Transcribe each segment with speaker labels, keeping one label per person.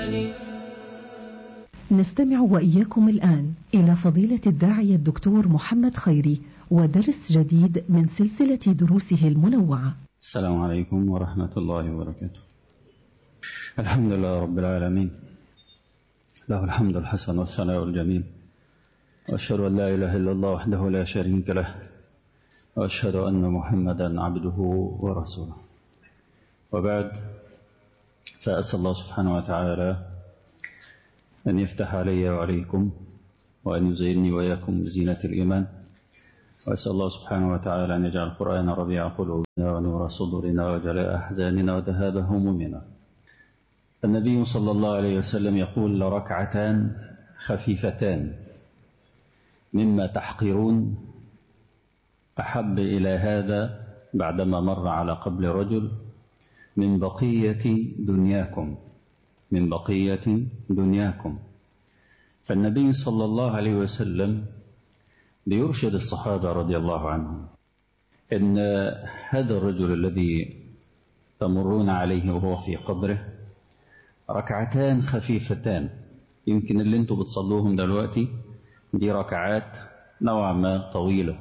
Speaker 1: الإيمان
Speaker 2: نستمع وإياكم الآن إلى فضيلة الداعية الدكتور محمد خيري ودرس جديد من سلسلة دروسه المنوعة
Speaker 3: السلام عليكم ورحمة الله وبركاته الحمد لله رب العالمين له الحمد الحسن والثناء الجميل وأشهد أن لا إله إلا الله وحده لا شريك له وأشهد أن محمدا عبده ورسوله وبعد فأسأل الله سبحانه وتعالى أن يفتح علي وعليكم وأن يزينني وإياكم بزينة الإيمان وأسأل الله سبحانه وتعالى أن يجعل القرآن ربيع قلوبنا ونور صدورنا وجلاء أحزاننا وذهاب همومنا النبي صلى الله عليه وسلم يقول لركعتان خفيفتان مما تحقرون أحب إلى هذا بعدما مر على قبل رجل من بقية دنياكم من بقية دنياكم فالنبي صلى الله عليه وسلم بيرشد الصحابة رضي الله عنهم إن هذا الرجل الذي تمرون عليه وهو في قبره ركعتان خفيفتان يمكن اللي انتوا بتصلوهم دلوقتي دي ركعات نوعا ما طويلة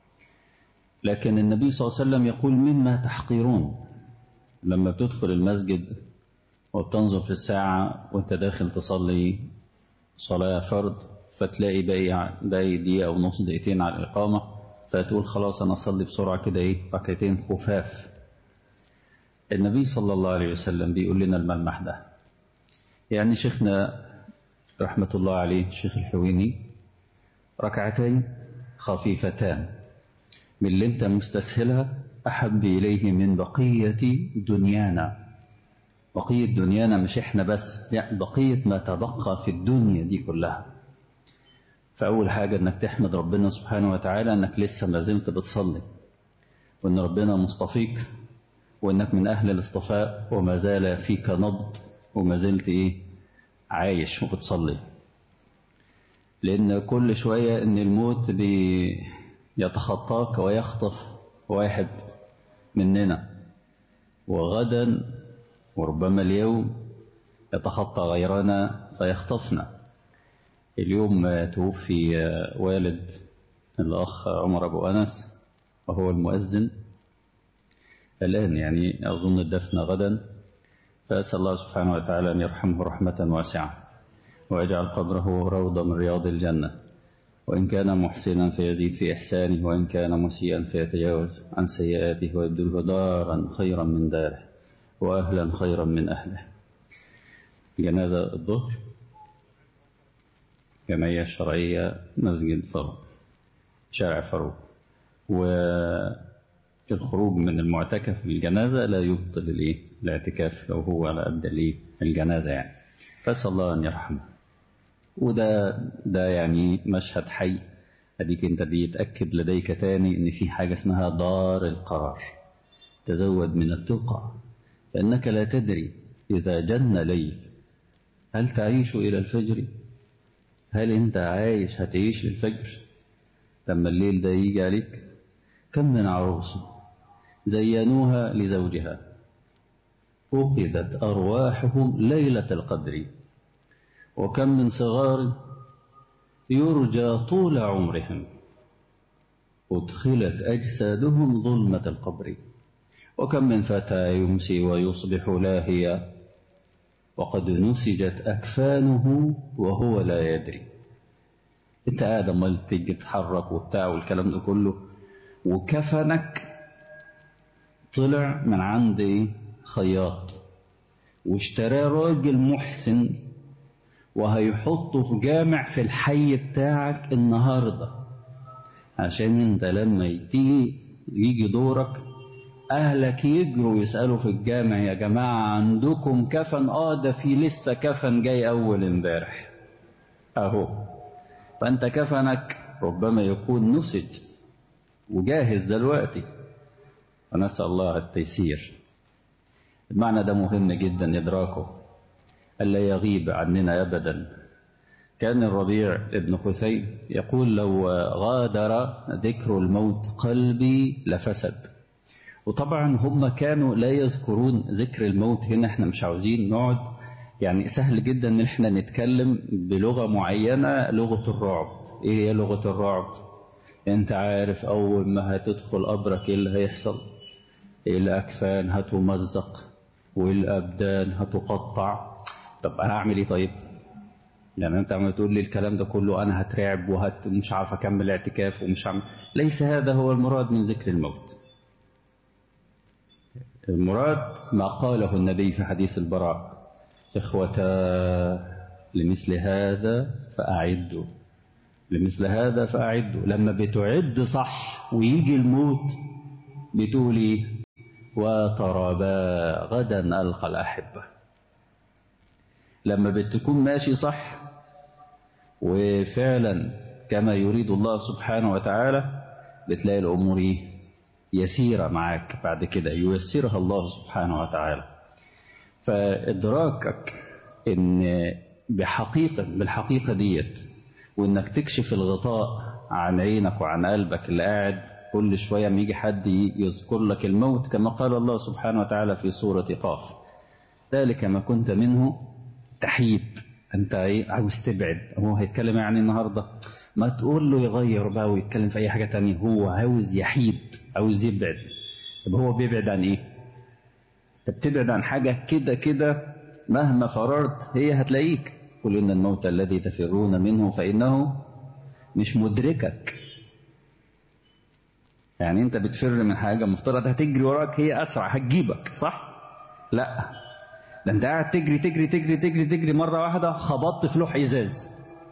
Speaker 3: لكن النبي صلى الله عليه وسلم يقول مما تحقرون لما بتدخل المسجد وبتنظر في الساعة وانت داخل تصلي صلاة فرض فتلاقي باقي باقي دقيقة أو نص دقيقتين على الإقامة فتقول خلاص أنا أصلي بسرعة كده إيه ركعتين خفاف النبي صلى الله عليه وسلم بيقول لنا الملمح ده يعني شيخنا رحمة الله عليه الشيخ الحويني ركعتين خفيفتان من اللي انت مستسهلها أحب إليه من بقية دنيانا بقية دنيانا مش احنا بس يعني بقية ما تبقى في الدنيا دي كلها فأول حاجة انك تحمد ربنا سبحانه وتعالى انك لسه ما زلت بتصلي وان ربنا مصطفيك وانك من اهل الاصطفاء وما زال فيك نبض وما زلت ايه عايش وبتصلي لان كل شوية ان الموت بيتخطاك ويخطف واحد مننا وغدا وربما اليوم يتخطى غيرنا فيخطفنا اليوم توفي والد الأخ عمر أبو أنس وهو المؤذن الآن يعني أظن الدفن غدا فأسأل الله سبحانه وتعالى أن يرحمه رحمة واسعة ويجعل قبره روضة من رياض الجنة وإن كان محسنا فيزيد في إحسانه وإن كان مسيئا فيتجاوز عن سيئاته ويبدله دارا خيرا من داره وأهلا خيرا من أهله جنازة الظهر جمعية الشرعية مسجد فاروق شارع فاروق والخروج من المعتكف بالجنازة لا يبطل الايه الاعتكاف لو هو على قد الايه الجنازة يعني فاسأل الله أن يرحمه وده ده يعني مشهد حي اديك انت بيتأكد لديك تاني ان في حاجة اسمها دار القرار تزود من التقى فإنك لا تدري إذا جن ليل هل تعيش إلى الفجر هل أنت عايش هتعيش للفجر لما الليل ده يجي عليك كم من عروس زينوها لزوجها فقدت أرواحهم ليلة القدر وكم من صغار يرجى طول عمرهم أدخلت أجسادهم ظلمة القبر وكم من فتى يمسي ويصبح لاهيا وقد نسجت أكفانه وهو لا يدري انت قاعد امال تيجي تتحرك وبتاع والكلام ده كله وكفنك طلع من عند خياط واشتراه راجل محسن وهيحطه في جامع في الحي بتاعك النهارده عشان انت لما تيجي يجي دورك أهلك يجروا يسألوا في الجامع يا جماعة عندكم كفن آه ده في لسه كفن جاي أول امبارح أهو فأنت كفنك ربما يكون نسج وجاهز دلوقتي ونسأل الله التيسير المعنى ده مهم جدا إدراكه ألا يغيب عننا أبدا كان الربيع ابن خثيم يقول لو غادر ذكر الموت قلبي لفسد وطبعا هم كانوا لا يذكرون ذكر الموت هنا احنا مش عاوزين نقعد يعني سهل جدا ان احنا نتكلم بلغة معينة لغة الرعب ايه هي لغة الرعب انت عارف اول ما هتدخل قبرك ايه اللي هيحصل الاكفان هتمزق والابدان هتقطع طب انا اعمل ايه طيب يعني انت عم تقول لي الكلام ده كله انا هترعب وهت مش عارف اكمل اعتكاف ومش عم ليس هذا هو المراد من ذكر الموت المراد ما قاله النبي في حديث البراء إخوتا لمثل هذا فأعدوا لمثل هذا فأعدوا لما بتعد صح ويجي الموت بتقولي وتربا غدا ألقى الأحبة لما بتكون ماشي صح وفعلا كما يريد الله سبحانه وتعالى بتلاقي الأمور يسيرة معاك بعد كده ييسرها الله سبحانه وتعالى فإدراكك إن بحقيقة بالحقيقة ديت وإنك تكشف الغطاء عن عينك وعن قلبك اللي قاعد كل شوية ما يجي حد يذكر لك الموت كما قال الله سبحانه وتعالى في سورة قاف ذلك ما كنت منه تحيد أنت إيه عاوز تبعد هو هيتكلم يعني النهاردة ما تقول له يغير بقى ويتكلم في أي حاجة تانية هو عاوز يحيد عاوز يبعد طب هو بيبعد عن إيه انت بتبعد عن حاجة كده كده مهما فررت هي هتلاقيك قل إن الموت الذي تفرون منه فإنه مش مدركك يعني انت بتفر من حاجة مفترض هتجري وراك هي أسرع هتجيبك صح لا ده انت قاعد تجري تجري تجري تجري تجري مرة واحدة خبطت في لوح إزاز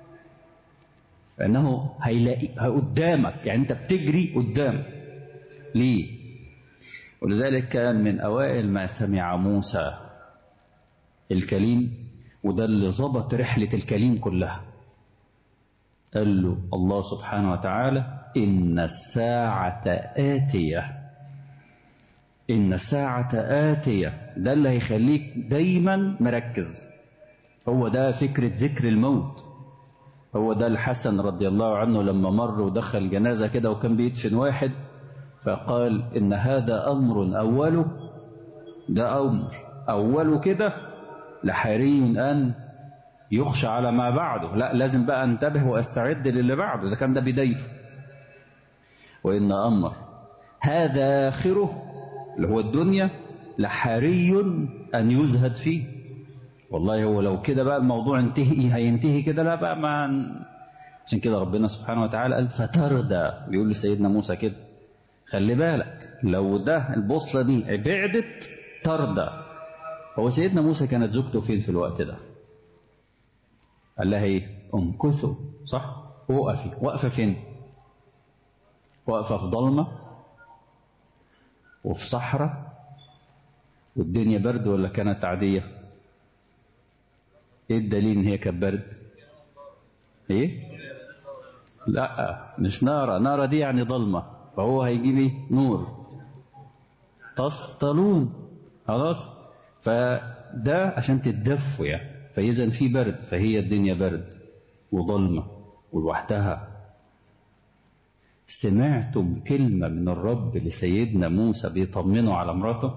Speaker 3: فإنه هيلاقي قدامك يعني انت بتجري قدام ليه ولذلك كان من أوائل ما سمع موسى الكليم وده اللي ظبط رحلة الكليم كلها قال له الله سبحانه وتعالى إن الساعة آتية إن الساعة آتية ده اللي هيخليك دايما مركز هو ده فكرة ذكر الموت هو ده الحسن رضي الله عنه لما مر ودخل جنازة كده وكان بيدفن واحد فقال إن هذا أمر أوله ده أمر أوله كده لحري أن يخشى على ما بعده لا لازم بقى انتبه واستعد للي بعده إذا كان ده بدايته وإن أمر هذا آخره اللي هو الدنيا لحري أن يزهد فيه والله هو لو كده بقى الموضوع انتهي هينتهي كده لا بقى ما عشان كده ربنا سبحانه وتعالى قال فتردى بيقول لسيدنا موسى كده خلي بالك لو ده البوصلة دي بعدت تردى هو سيدنا موسى كانت زوجته فين في الوقت ده قال لها ايه امكثوا صح وقفي واقفه فين واقفه في ضلمه وفي صحراء والدنيا برد ولا كانت عاديه ايه الدليل ان هي كانت برد ايه لا مش نارة نارة دي يعني ضلمة فهو هيجيب ايه نور تسطلون خلاص فده عشان تتدفوا يعني فإذا في برد فهي الدنيا برد وظلمة ولوحدها سمعتم كلمة من الرب لسيدنا موسى بيطمنوا على مراته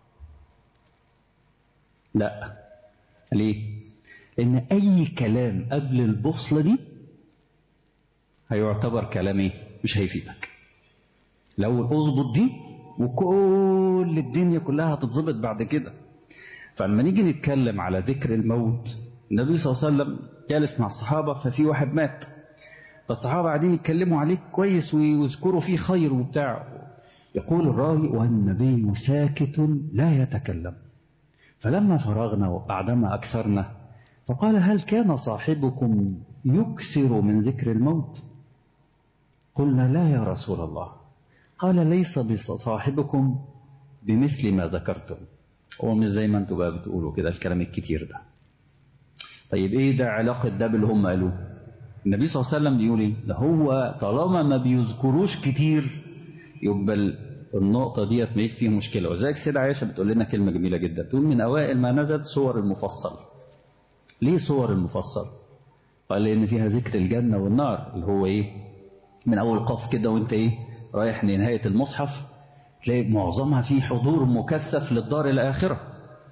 Speaker 3: لا ليه لأن أي كلام قبل البوصلة دي هيعتبر كلام ايه مش هيفيدك لو اظبط دي وكل الدنيا كلها هتتظبط بعد كده فلما نيجي نتكلم على ذكر الموت النبي صلى الله عليه وسلم جالس مع الصحابة ففي واحد مات فالصحابة قاعدين يتكلموا عليه كويس ويذكروا فيه خير وبتاع يقول الراوي والنبي ساكت لا يتكلم فلما فرغنا وبعدما أكثرنا فقال هل كان صاحبكم يكثر من ذكر الموت قلنا لا يا رسول الله قال ليس بصاحبكم بمثل ما ذكرتم هو مش زي ما انتوا بقى بتقولوا كده الكلام الكتير ده طيب ايه ده علاقة ده باللي هم قالوه النبي صلى الله عليه وسلم بيقول ايه ده هو طالما ما بيذكروش كتير يبقى النقطة ديت ما فيها مشكلة وذلك سيدة عائشة بتقول لنا كلمة جميلة جدا تقول من أوائل ما نزلت صور المفصل ليه صور المفصل قال لأن فيها ذكر الجنة والنار اللي هو ايه من أول قاف كده وانت ايه رايح لنهاية المصحف تلاقي معظمها فيه حضور مكثف للدار الآخرة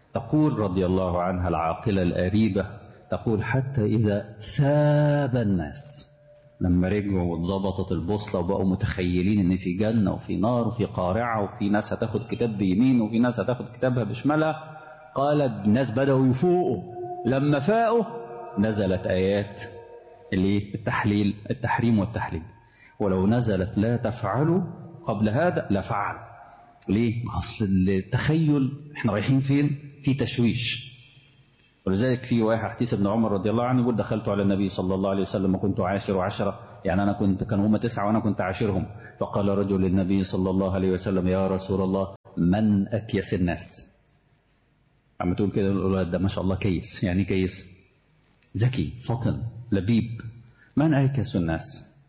Speaker 3: تقول رضي الله عنها العاقلة الأريبة تقول حتى إذا ثاب الناس لما رجعوا واتظبطت البوصلة وبقوا متخيلين إن في جنة وفي نار وفي قارعة وفي ناس هتاخد كتاب بيمين وفي ناس هتاخد كتابها بشمالها قال الناس بدأوا يفوقوا لما فاقوا نزلت آيات اللي التحليل التحريم والتحليل ولو نزلت لا تفعلوا قبل هذا لفعل ليه؟ أصل التخيل احنا رايحين فين؟ في تشويش ولذلك في واحد حديث ابن عمر رضي الله عنه يقول دخلت على النبي صلى الله عليه وسلم وكنت عاشر عشرة يعني أنا كنت كانوا هم تسعة وأنا كنت عاشرهم فقال رجل للنبي صلى الله عليه وسلم يا رسول الله من أكيس الناس عم تقول كده الأولاد ده ما شاء الله كيس يعني كيس ذكي فطن لبيب من أكيس الناس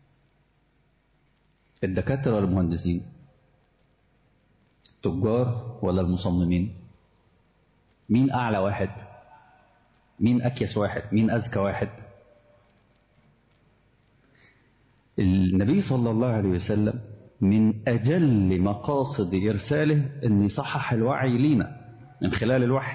Speaker 3: الدكاترة ولا المهندسين تجار ولا المصممين مين أعلى واحد مين أكيس واحد مين أذكى واحد النبي صلى الله عليه وسلم من أجل مقاصد إرساله أن يصحح الوعي لينا من خلال الوحي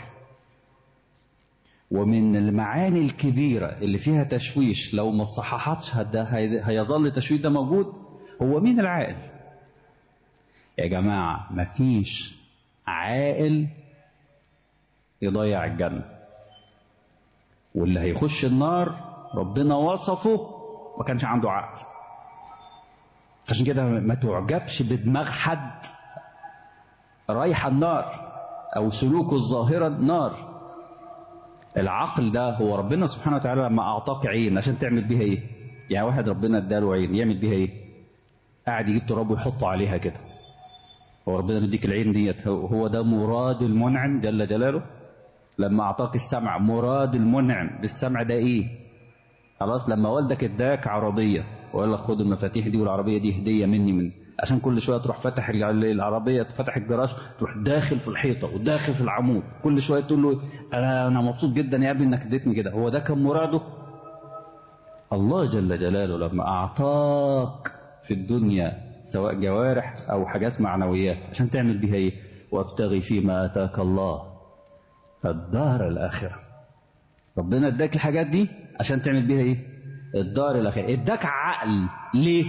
Speaker 3: ومن المعاني الكبيرة اللي فيها تشويش لو ما تصححتش هيظل التشويش ده موجود هو مين العاقل يا جماعة مفيش عاقل يضيع الجنة واللي هيخش النار ربنا وصفه ما كانش عنده عقل عشان كده ما تعجبش بدماغ حد رايح النار او سلوكه الظاهرة نار العقل ده هو ربنا سبحانه وتعالى لما اعطاك عين عشان تعمل بيها ايه يعني واحد ربنا اداله عين يعمل بيها ايه قاعد يجيب تراب ويحطه عليها كده هو ربنا مديك العين ديت هو ده مراد المنعم جل جلاله لما اعطاك السمع مراد المنعم بالسمع ده ايه خلاص لما والدك اداك عربيه وقال لك خد المفاتيح دي والعربيه دي هديه مني من عشان كل شويه تروح فاتح العربيه تفتح الجراج تروح داخل في الحيطه وداخل في العمود كل شويه تقول له انا انا مبسوط جدا يا ابني انك اديتني كده هو ده كان مراده الله جل جلاله لما اعطاك في الدنيا سواء جوارح او حاجات معنويات عشان تعمل بيها ايه وابتغي فيما اتاك الله الدار الاخره ربنا اداك الحاجات دي عشان تعمل بيها ايه الدار الاخره اداك عقل ليه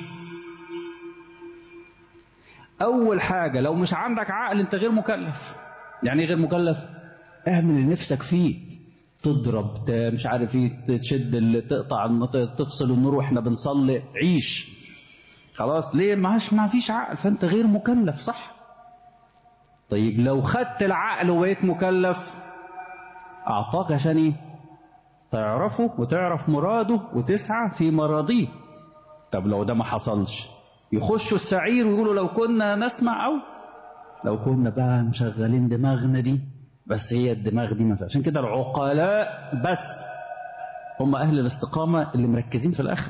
Speaker 3: اول حاجه لو مش عندك عقل انت غير مكلف يعني ايه غير مكلف اعمل اللي نفسك فيه تضرب مش عارف ايه تشد تقطع تفصل النور واحنا بنصلي عيش خلاص ليه معاش ما فيش عقل فانت غير مكلف صح طيب لو خدت العقل وبقيت مكلف اعطاك عشان ايه تعرفه وتعرف مراده وتسعى في مراضيه طب لو ده ما حصلش يخشوا السعير ويقولوا لو كنا نسمع او لو كنا بقى مشغلين دماغنا دي بس هي الدماغ دي مثلا عشان كده العقلاء بس هم اهل الاستقامه اللي مركزين في الاخره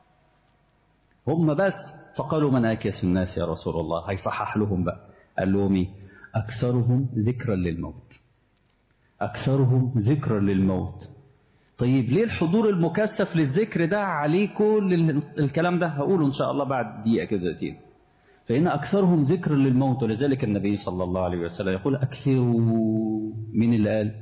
Speaker 3: هم بس فقالوا من اكيس الناس يا رسول الله هيصحح لهم بقى قال لهم ايه اكثرهم ذكرا للموت اكثرهم ذكرا للموت طيب ليه الحضور المكثف للذكر ده عليه كل الكلام ده هقوله ان شاء الله بعد دقيقه كده دقيقتين فإن أكثرهم ذكر للموت ولذلك النبي صلى الله عليه وسلم يقول أكثروا من اللي قال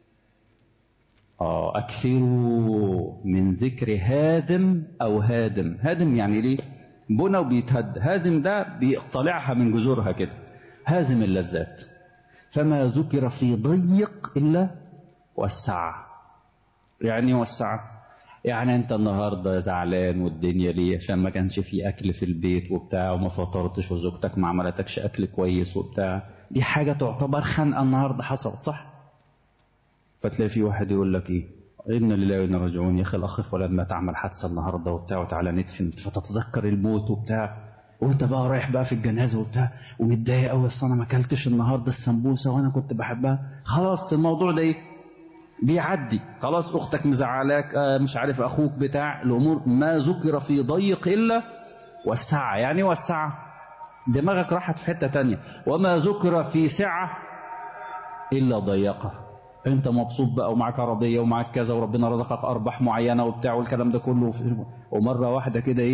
Speaker 3: آه أكثروا من ذكر هادم أو هادم هادم يعني ليه بنى وبيتهد هادم ده بيقتلعها من جذورها كده هازم اللذات فما ذكر في ضيق إلا وسع يعني وسع يعني انت النهارده زعلان والدنيا ليه عشان ما كانش في اكل في البيت وبتاع وما فطرتش وزوجتك ما عملتكش اكل كويس وبتاع دي حاجه تعتبر خنقه النهارده حصلت صح فتلاقي في واحد يقول لك ايه إن لله وإنا راجعون يا أخي الأخ فلان ما تعمل حادثة النهاردة وبتاع وتعالى ندفن فتتذكر الموت وبتاع وأنت بقى رايح بقى في الجنازة وبتاع ومتضايق أوي أصل أنا ما أكلتش النهاردة السمبوسة وأنا كنت بحبها خلاص الموضوع ده إيه بيعدي خلاص اختك مزعلاك آه مش عارف اخوك بتاع الامور ما ذكر في ضيق الا وسعة يعني وسعة دماغك راحت في حتة تانية وما ذكر في سعة الا ضيقة انت مبسوط بقى ومعك عربية ومعك كذا وربنا رزقك ارباح معينة وبتاع والكلام ده كله ومرة واحدة كده ايه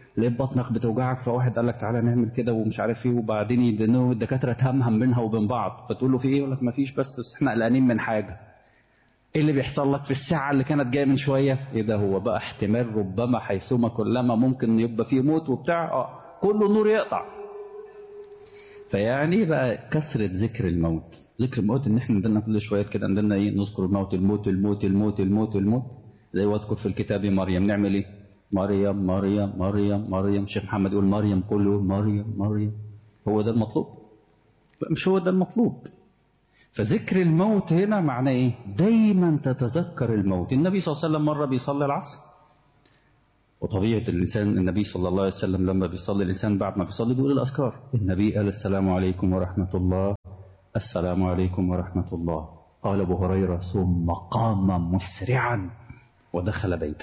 Speaker 3: لقيت بطنك بتوجعك فواحد قال لك تعالى نعمل كده ومش عارف ايه وبعدين يدنوا الدكاتره تهمهم بينها وبين بعض فتقول له في ايه يقول لك ما فيش بس, بس احنا قلقانين من حاجه ايه اللي بيحصل لك في الساعه اللي كانت جايه من شويه ايه ده هو بقى احتمال ربما حيثما كلما ممكن يبقى فيه موت وبتاع اه كله نور يقطع فيعني بقى كثرة ذكر الموت ذكر الموت ان احنا عندنا كل شوية كده عندنا ايه نذكر الموت الموت الموت الموت الموت الموت زي واذكر في الكتاب مريم نعمل ايه مريم مريم مريم مريم الشيخ محمد يقول مريم كله مريم مريم هو ده المطلوب لا مش هو ده المطلوب فذكر الموت هنا معناه ايه دايما تتذكر الموت النبي صلى الله عليه وسلم مرة بيصلي العصر وطبيعة الإنسان النبي صلى الله عليه وسلم لما بيصلي الإنسان بعد ما بيصلي بيقول الأذكار النبي قال السلام عليكم ورحمة الله السلام عليكم ورحمة الله قال أبو هريرة ثم قام مسرعا ودخل بيته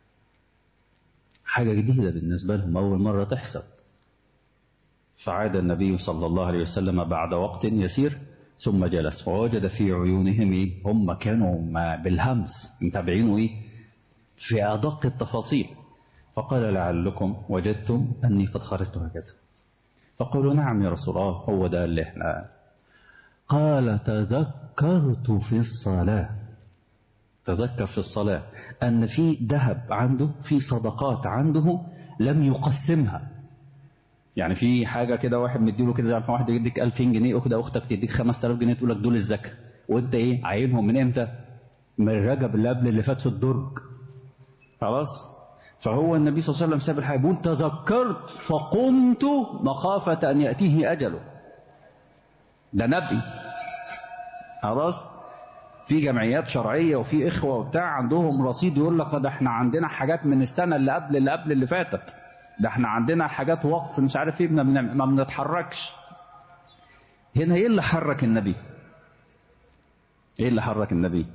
Speaker 3: حاجة جديدة بالنسبة لهم أول مرة تحصل فعاد النبي صلى الله عليه وسلم بعد وقت يسير ثم جلس ووجد في عيونهم إيه؟ هم كانوا بالهمس متابعينه إيه؟ في أدق التفاصيل فقال لعلكم وجدتم أني قد خرجت هكذا فقالوا نعم يا رسول الله هو ده اللي احنا قال تذكرت في الصلاة تذكر في الصلاة أن في ذهب عنده في صدقات عنده لم يقسمها يعني في حاجة كده واحد مديله كده زي واحد يديك 2000 جنيه أخد أختك تديك 5000 جنيه تقول لك دول الزكاة وأنت إيه عينهم من إمتى؟ من رجب اللي قبل اللي فات في الدرج خلاص فهو النبي صلى الله عليه وسلم ساب الحاجة بيقول تذكرت فقمت مخافة أن يأتيه أجله ده نبي خلاص في جمعيات شرعية وفي إخوة وبتاع عندهم رصيد يقول لك ده احنا عندنا حاجات من السنة اللي قبل اللي قبل اللي فاتت ده احنا عندنا حاجات وقف مش عارف ايه ما بنتحركش هنا ايه اللي حرك النبي ايه اللي حرك النبي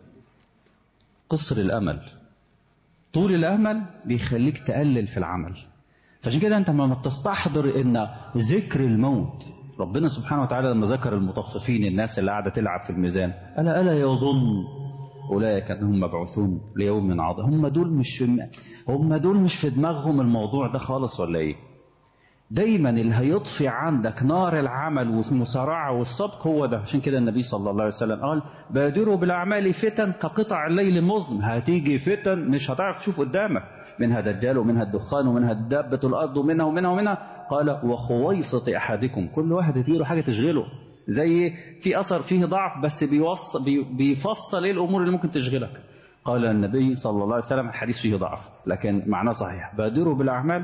Speaker 3: قصر الامل طول الامل بيخليك تقلل في العمل فعشان كده انت لما تستحضر ان ذكر الموت ربنا سبحانه وتعالى لما ذكر المطففين الناس اللي قاعده تلعب في الميزان الا الا يظن اولئك انهم مبعوثون ليوم عظيم هم دول مش في هم دول مش في دماغهم الموضوع ده خالص ولا ايه دايما اللي هيطفي عندك نار العمل والمسارعة والصدق هو ده عشان كده النبي صلى الله عليه وسلم قال بادروا بالأعمال فتن كقطع الليل المظلم هتيجي فتن مش هتعرف تشوف قدامك منها دجال ومنها الدخان ومنها دابة الأرض ومنها ومنها ومنها قال وخويصة أحدكم كل واحد يديله حاجة تشغله زي في أثر فيه ضعف بس بيوصل بيفصل إيه الأمور اللي ممكن تشغلك قال النبي صلى الله عليه وسلم الحديث فيه ضعف لكن معناه صحيح بادروا بالأعمال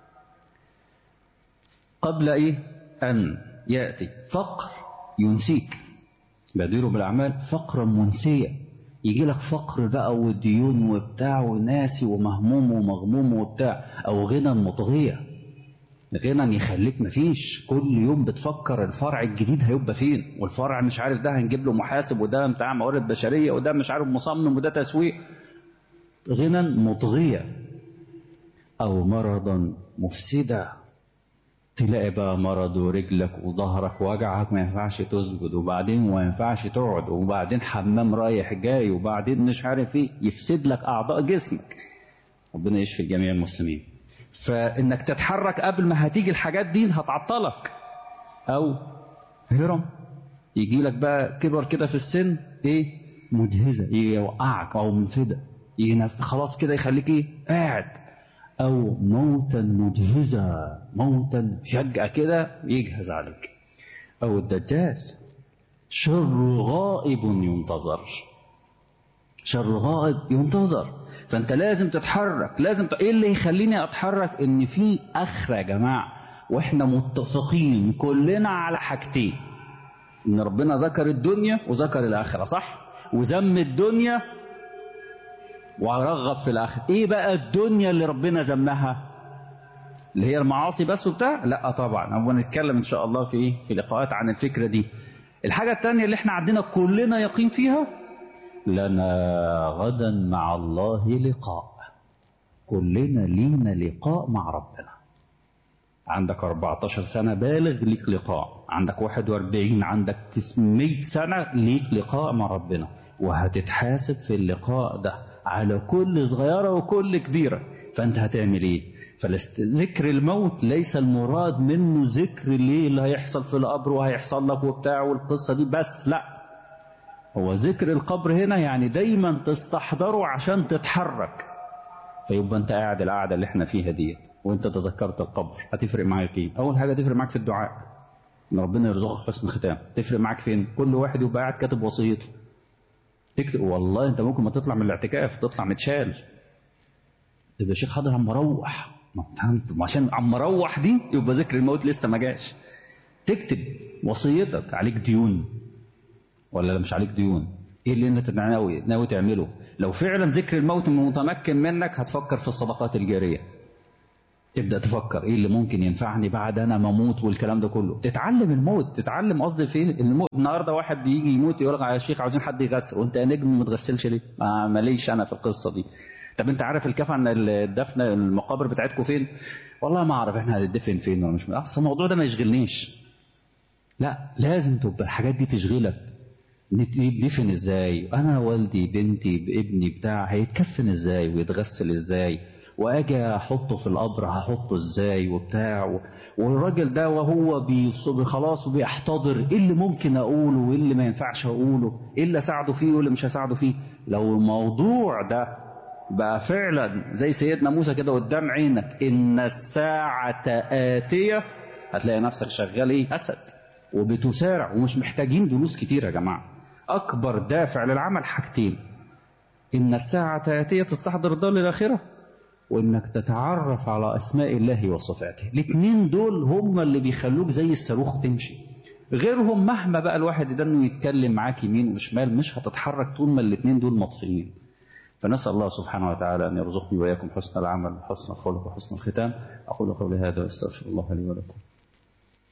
Speaker 3: قبل إيه أن يأتي فقر ينسيك بادروا بالأعمال فقرا منسيا يجي لك فقر بقى وديون وبتاع وناسي ومهموم ومغموم وبتاع أو غنى مطغية غنى يخليك مفيش كل يوم بتفكر الفرع الجديد هيبقى فين والفرع مش عارف ده هنجيب له محاسب وده بتاع موارد بشرية وده مش عارف مصمم وده تسويق غنى مطغية أو مرضا مفسدا تلاقي بقى مرض ورجلك وظهرك وجعك ما ينفعش تسجد وبعدين ما ينفعش تقعد وبعدين حمام رايح جاي وبعدين مش عارف ايه يفسد لك اعضاء جسمك ربنا يشفي جميع المسلمين فانك تتحرك قبل ما هتيجي الحاجات دي هتعطلك او هرم يجي لك بقى كبر كده في السن ايه مجهزه يوقعك او منفده خلاص كده يخليك ايه قاعد أو موتا مجهزا موتا فجأة كده يجهز عليك أو الدجال شر غائب ينتظر شر غائب ينتظر فأنت لازم تتحرك لازم ت... إيه اللي يخليني أتحرك إن في آخرة يا جماعة وإحنا متفقين كلنا على حاجتين إن ربنا ذكر الدنيا وذكر الآخرة صح وذم الدنيا ورغب في الآخر إيه بقى الدنيا اللي ربنا ذمها اللي هي المعاصي بس وبتاع لا طبعا هو نتكلم إن شاء الله في إيه في لقاءات عن الفكرة دي الحاجة الثانية اللي احنا عندنا كلنا يقين فيها لنا غدا مع الله لقاء كلنا لينا لقاء مع ربنا عندك 14 سنة بالغ ليك لقاء عندك 41 عندك 900 سنة ليك لقاء مع ربنا وهتتحاسب في اللقاء ده على كل صغيرة وكل كبيرة فأنت هتعمل إيه فذكر الموت ليس المراد منه ذكر ليه اللي هيحصل في القبر وهيحصل لك وبتاع والقصة دي بس لا هو ذكر القبر هنا يعني دايما تستحضره عشان تتحرك فيبقى انت قاعد القعدة اللي احنا فيها دي وانت تذكرت القبر هتفرق معاك ايه اول حاجة تفرق معاك في الدعاء ان ربنا يرزقك حسن ختام تفرق معاك فين كل واحد يبقى قاعد كاتب وصيته تكتب والله انت ممكن ما تطلع من الاعتكاف تطلع متشال اذا الشيخ حاضر عم مروح عشان عم مروح دي يبقى ذكر الموت لسه ما جاش تكتب وصيتك عليك ديون ولا مش عليك ديون ايه اللي انت ناوي ناوي تعمله لو فعلا ذكر الموت متمكن منك هتفكر في الصدقات الجاريه تبدا تفكر ايه اللي ممكن ينفعني بعد انا ما اموت والكلام ده كله تتعلم الموت تتعلم قصدي فين الموت النهارده واحد بيجي يموت يقول لك يا شيخ عاوزين حد يغسل وانت يا نجم ما تغسلش ليه ما ماليش انا في القصه دي طب انت عارف الكفن الدفن المقابر بتاعتكم فين والله ما اعرف احنا هندفن فين ولا مش اصل الموضوع ده ما يشغلنيش لا لازم تبقى الحاجات دي تشغلك يدفن ازاي انا والدي بنتي ابني بتاع هيتكفن ازاي ويتغسل ازاي واجي احطه في القبر هحطه ازاي وبتاع والراجل ده وهو بيصب خلاص وبيحتضر ايه اللي ممكن اقوله وايه اللي ما ينفعش اقوله ايه اللي اساعده فيه وايه اللي مش هساعده فيه لو الموضوع ده بقى فعلا زي سيدنا موسى كده قدام عينك ان الساعة آتية هتلاقي نفسك شغال ايه اسد وبتسارع ومش محتاجين دروس كتير يا جماعة اكبر دافع للعمل حاجتين ان الساعة آتية تستحضر الدار للآخرة وانك تتعرف على اسماء الله وصفاته الاثنين دول هم اللي بيخلوك زي الصاروخ تمشي غيرهم مهما بقى الواحد ده انه يتكلم معاك يمين وشمال مش هتتحرك طول ما الاثنين دول مطفيين فنسأل الله سبحانه وتعالى أن يرزقني وإياكم حسن العمل وحسن الخلق وحسن الختام أقول قولي هذا وأستغفر الله لي ولكم